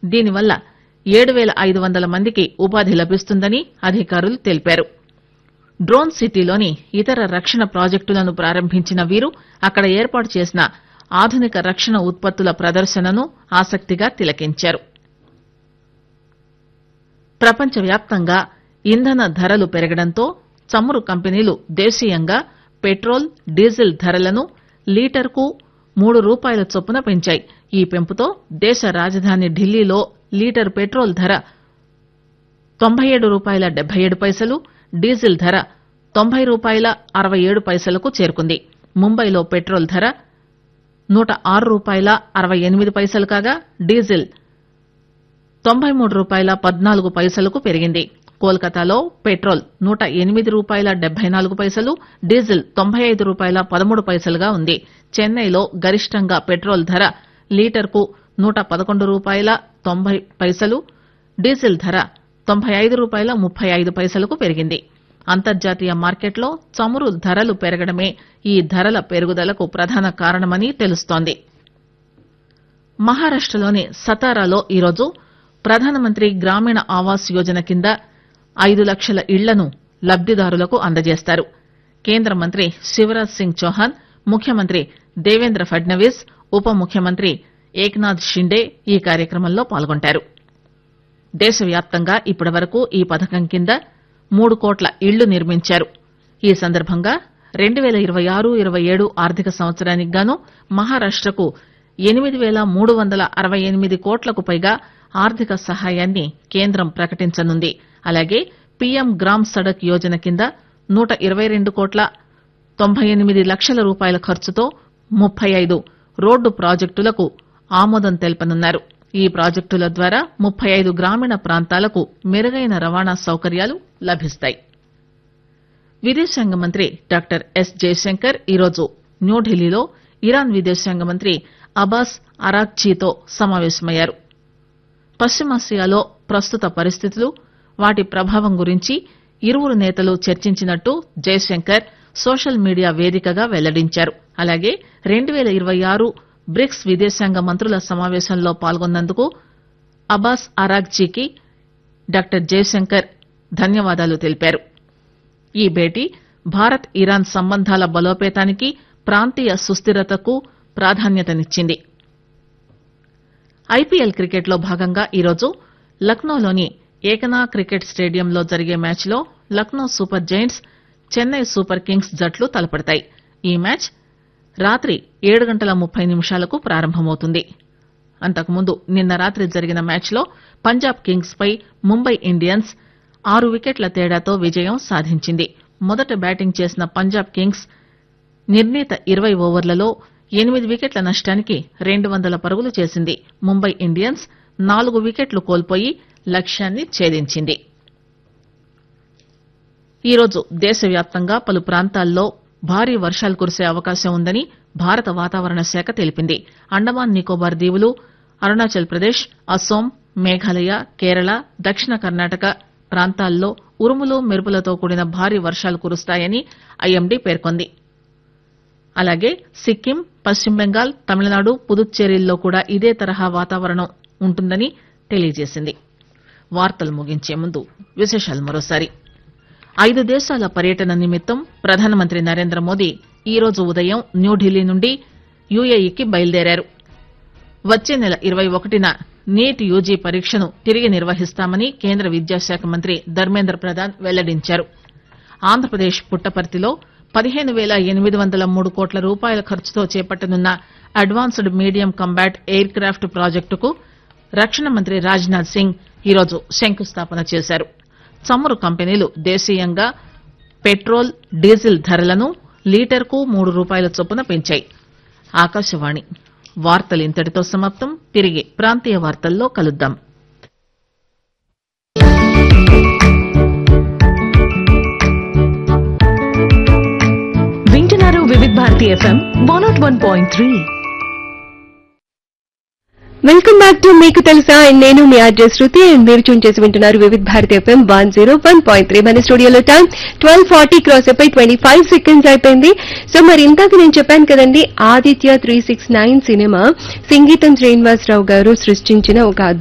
దీనివల్ల ఏడు పేల ఐదు వందల మందికి ఉపాధి లభిస్తుందని అధికారులు తెలిపారు డ్రోన్ సిటీలోని ఇతర రక్షణ ప్రాజెక్టులను ప్రారంభించిన వీరు అక్కడ ఏర్పాటు చేసిన ఆధునిక రక్షణ ఉత్పత్తుల ప్రదర్శనను ఆసక్తిగా తిలకించారు ప్రపంచవ్యాప్తంగా ఇంధన ధరలు పెరగడంతో చమురు కంపెనీలు దేశీయంగా పెట్రోల్ డీజిల్ ధరలను లీటర్కు మూడు రూపాయల చొప్పున పెంచాయి ఈ పెంపుతో దేశ రాజధాని ఢిల్లీలో లీటర్ పెట్రోల్ ధర తొంభై ఏడు రూపాయల డెబ్బై ఏడు పైసలు డీజిల్ ధర తొంభై రూపాయల అరవై ఏడు పైసలకు చేరుకుంది ముంబైలో పెట్రోల్ ధర నూట ఆరు రూపాయల అరవై ఎనిమిది పైసలు కాగా డీజిల్ తొంభై మూడు రూపాయల పద్నాలుగు పైసలకు పెరిగింది కోల్కతాలో పెట్రోల్ నూట ఎనిమిది రూపాయల డెబ్బై నాలుగు పైసలు డీజిల్ తొంభై ఐదు రూపాయల పదమూడు పైసలుగా ఉంది చెన్నైలో గరిష్టంగా పెట్రోల్ ధర లీటర్కు నూట పదకొండు రూపాయల తొంభై పైసలు డీజిల్ ధర తొంభై ఐదు రూపాయల ముప్పై ఐదు పైసలకు పెరిగింది అంతర్జాతీయ మార్కెట్లో చమురు ధరలు పెరగడమే ఈ ధరల పెరుగుదలకు ప్రధాన కారణమని తెలుస్తోంది మహారాష్టలోని సతారాలో ఈరోజు ప్రధానమంత్రి గ్రామీణ ఆవాస్ యోజన కింద ఐదు లక్షల ఇళ్లను లబ్దిదారులకు అందజేస్తారు కేంద్ర మంత్రి శివరాజ్ సింగ్ చౌహాన్ ముఖ్యమంత్రి దేవేంద్ర ఫడ్నవీస్ ఉప ముఖ్యమంత్రి ఏక్నాథ్ షిండే ఈ కార్యక్రమంలో పాల్గొంటారు దేశవ్యాప్తంగా ఇప్పటివరకు ఈ పథకం కింద మూడు కోట్ల ఇళ్లు నిర్మించారు ఈ సందర్భంగా రెండు పేల ఇరవై ఆరు ఇరవై ఏడు ఆర్థిక సంవత్సరానికి గాను మహారాష్టకు ఎనిమిది పేల మూడు వందల అరవై ఎనిమిది కోట్లకు పైగా ఆర్థిక సహాయాన్ని కేంద్రం ప్రకటించనుంది అలాగే పీఎం గ్రామ్ సడక్ యోజన కింద నూట ఇరవై రెండు కోట్ల తొంభై ఎనిమిది లక్షల రూపాయల ఖర్చుతో ముప్పై ఐదు రోడ్డు ప్రాజెక్టులకు ఆమోదం తెలపనున్నారు ఈ ప్రాజెక్టుల ద్వారా ముప్పై ఐదు గ్రామీణ ప్రాంతాలకు మెరుగైన రవాణా సౌకర్యాలు లభిస్తాయి విదేశాంగ మంత్రి డాక్టర్ ఎస్ జయశంకర్ ఈరోజు న్యూఢిల్లీలో ఇరాన్ విదేశాంగ మంత్రి అబాస్ అరాక్చీతో సమావేశమయ్యారు పశ్చిమాసియాలో ప్రస్తుత పరిస్థితులు వాటి ప్రభావం గురించి ఇరువురు నేతలు చర్చించినట్టు జయశంకర్ సోషల్ మీడియా వేదికగా వెల్లడించారు అలాగే రెండు పేల ఇరవై ఆరు బ్రిక్స్ విదేశాంగ మంత్రుల సమావేశంలో పాల్గొన్నందుకు అబాస్ అరాగ్చీకి డాక్టర్ జయశంకర్ ధన్యవాదాలు తెలిపారు ఈ భేటీ భారత్ ఇరాన్ సంబంధాల బలోపేతానికి ప్రాంతీయ సుస్థిరతకు ప్రాధాన్యతనిచ్చింది ఐపీఎల్ క్రికెట్లో భాగంగా ఈరోజు లక్నోలోని ఏకనా క్రికెట్ స్టేడియంలో జరిగే మ్యాచ్లో Lucknow Super Giants Chennai Super Kings జట్లు తలపడతాయి ఈ మ్యాచ్ రాత్రి ఏడు గంటల ముప్పై నిమిషాలకు ప్రారంభమవుతుంది అంతకుముందు నిన్న రాత్రి జరిగిన మ్యాచ్లో పంజాబ్ కింగ్స్ పై ముంబై ఇండియన్స్ ఆరు వికెట్ల తేడాతో విజయం సాధించింది మొదట బ్యాటింగ్ చేసిన పంజాబ్ కింగ్స్ నిర్ణీత ఇరవై ఓవర్లలో ఎనిమిది వికెట్ల నష్టానికి రెండు వందల పరుగులు చేసింది ముంబై ఇండియన్స్ నాలుగు వికెట్లు కోల్పోయి లక్ష్యాన్ని ఛేదించింది ఈరోజు దేశవ్యాప్తంగా పలు ప్రాంతాల్లో భారీ వర్షాలు కురిసే అవకాశం ఉందని భారత వాతావరణ శాఖ తెలిపింది అండమాన్ నికోబార్ దీవులు అరుణాచల్ ప్రదేశ్ అస్సోం మేఘాలయ కేరళ దక్షిణ కర్ణాటక ప్రాంతాల్లో ఉరుములు మెరుపులతో కూడిన భారీ వర్షాలు కురుస్తాయని ఐఎండీ పేర్కొంది అలాగే సిక్కిం పశ్చిమ బెంగాల్ తమిళనాడు పుదుచ్చేరిల్లో కూడా ఇదే తరహా వాతావరణం ఉంటుందని తెలియజేసింది వార్తలు ముగించే ముందు విశేషాలు మరోసారి ఐదు దేశాల పర్యటన నిమిత్తం ప్రధానమంత్రి నరేంద్ర మోదీ ఈరోజు ఉదయం న్యూఢిల్లీ నుండి యుఏఈకి బయలుదేరారు వచ్చే నెల ఇరవై ఒకటిన నీట్ యూజీ పరీక్షను తిరిగి నిర్వహిస్తామని కేంద్ర విద్యాశాఖ మంత్రి ధర్మేంద్ర ప్రధాన్ వెల్లడించారు ఆంధ్రప్రదేశ్ పుట్టపర్తిలో పదిహేను పేల ఎనిమిది వందల మూడు కోట్ల రూపాయల ఖర్చుతో చేపట్టనున్న advanced medium combat aircraft ప్రాజెక్టుకు రక్షణ మంత్రి రాజ్నాథ్ సింగ్ ఈరోజు శంకుస్థాపన చేశారు చమురు కంపెనీలు దేశీయంగా పెట్రోల్ డీజిల్ ధరలను లీటర్కు మూడు రూపాయల చొప్పున పెంచాయి ఆకాశవాణి వార్తలు ఇంతటితో సమాప్తం తిరిగి ప్రాంతీయ వార్తల్లో కలుద్దాం వింటున్నారు Vividh Bharati FM one nought one point three welcome back to మీకు తెలుసా అండ్ నేను మీ ఆర్జే శృతి అండ్ మీరు చూన్ చేసి వింటున్నారు Vividh Bharati FM one zero one point three మన స్టూడియోలో టైం ట్వెల్వ్ ఫార్టీ క్రాస్ అయిపోయి ట్వంటీ ఫైవ్ సెకండ్స్ అయిపోయింది సో మరి ఇందాక నేను చెప్పాను కదండి Aditya three six nine cinema సంగీతం శ్రీనివాసరావు గారు సృష్టించిన ఒక